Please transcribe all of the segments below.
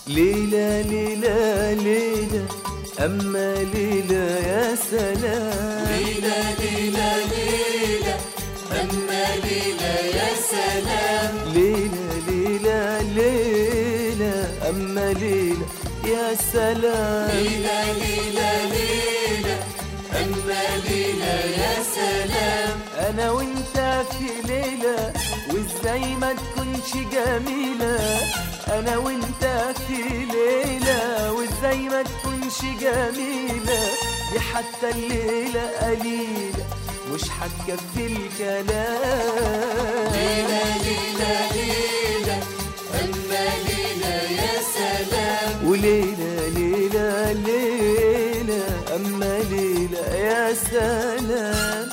ليلى ليلى ليلى أما ليلى يا سلام ليلى ليلى ليلى أما ليلى يا سلام ليلى ليلى ليلى أما ليلى يا سلام ليلى ليلى ليلى أما ليلى يا سلام أنا وأنت في ليلة وإزاي ما تكونش جميلة أنا وأنت في ليلة وإزاي ما تكونش جميلة دي حتى الليلة قليلة مش هتكفي الكلام ليلى ليلى ليلى أما ليلى يا سلام وليلة ليلة ليلة أما ليلة يا سلام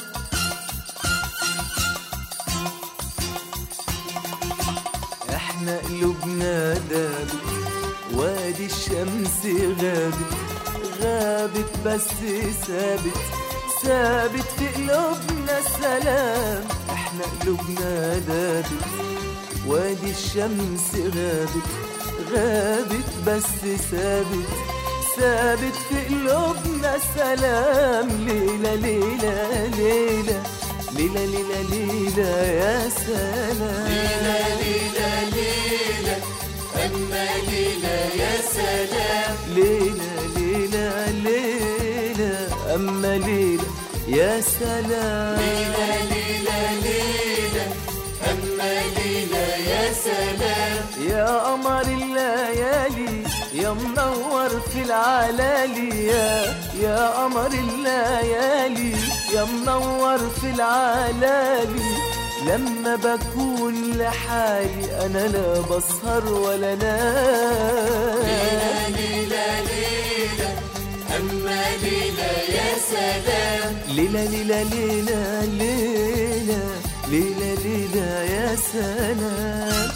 احنا قلوبنا دابت وادي الشمس غابت غابت بس ثابت ثابت في قلوبنا السلام احنا قلوبنا دابت وادي الشمس غابت غابت بس ثابت ثابت في قلوبنا السلام ليلة ليلة ليلة ليلة ليلة ليلة يا سلام ليلى ليلى ليلى أما ليلى يا سلام ليلة ليلة ليلة أما ليلة يا سلام ليلى ليلى ليلى أما ليلى يا سلام يا قمر الليالي يا منور في العلالي يا يا قمر الليالي يا منور في العلالي لما بكون لحالي انا لا بسهر ولا نام ليلى ليلى أما ليلى يا سلام ليلة ليلة ليلة ليلة ليلة ليلة يا سلام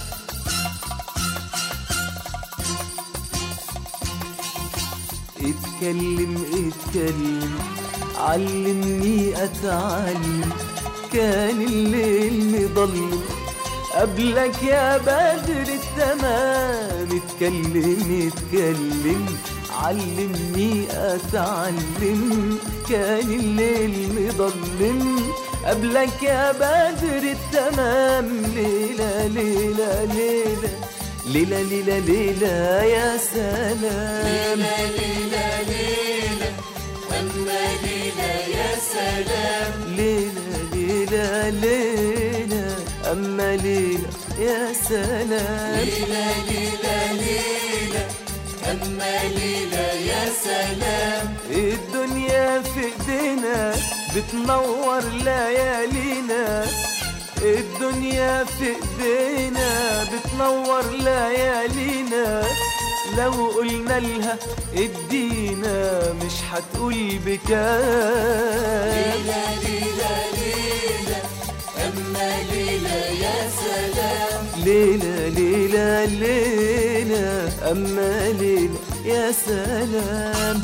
اتكلم اتكلم علمني اتعلم كان الليل مضلم قبلك يا بدر التمام اتكلم اتكلم علمني اتعلم كان الليل مضلم قبلك يا بدر التمام ليلة ليلة ليلة ليلة ليلة ليلة يا سلام ليلى ليلى ليلى أما ليلى يا سلام ليلة ليلة ليلة أما ليلة يا سلام ليلى ليلى ليلى أما ليلى يا سلام الدنيا في ايدينا بتنور ليالينا الدنيا في ايدينا بتنور ليالينا لو قلنا لها ادينا مش هتقول بكام ليلى ليلى ليلى أما ليلى يا سلام ليلة ليلة ليلة أما ليلة يا سلام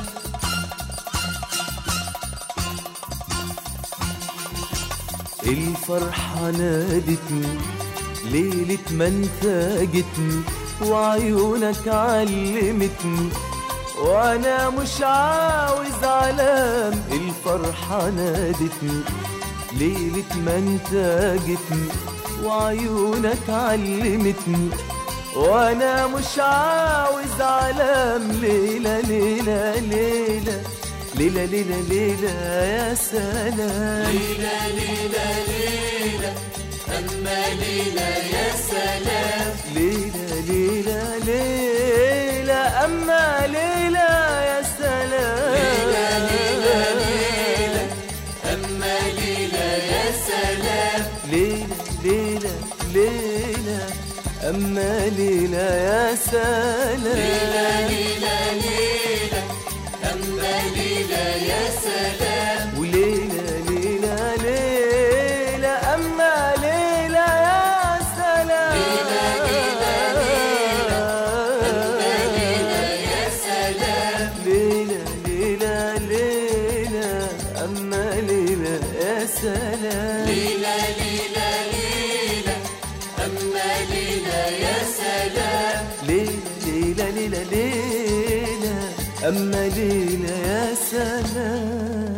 الفرحة نادتني ليلة ما انت جيتني وعيونك علمتني وانا مش عاوز علام الفرحة نادتني ليلة ما انت جيتني وعيونك علمتني وانا مش عاوز علام ليلة ليلة ليلة ليلة ليلة ليلة يا سلام ليلى ليلى ليلى أما ليلى يا سلام ليلة ليلة ليلة أما ليلة يا سلام ليلى ليلى ليلى أما ليلى يا سلام ليلة ليلة ليلة أما ليلة يا سلام ليلى ليلى ليلى أما ليلى يا سلام وليلة ليلة ليلة أما ليلة يا سلام ليلى ليلى ليلى أما ليلى يا سلام ليلة ليلة ليلة أما ليلة يا سلام ليلى ليلى ليلى أما ليلى يا سلام ليلة ليلة ليلة ليلى أما ليلى يا سلام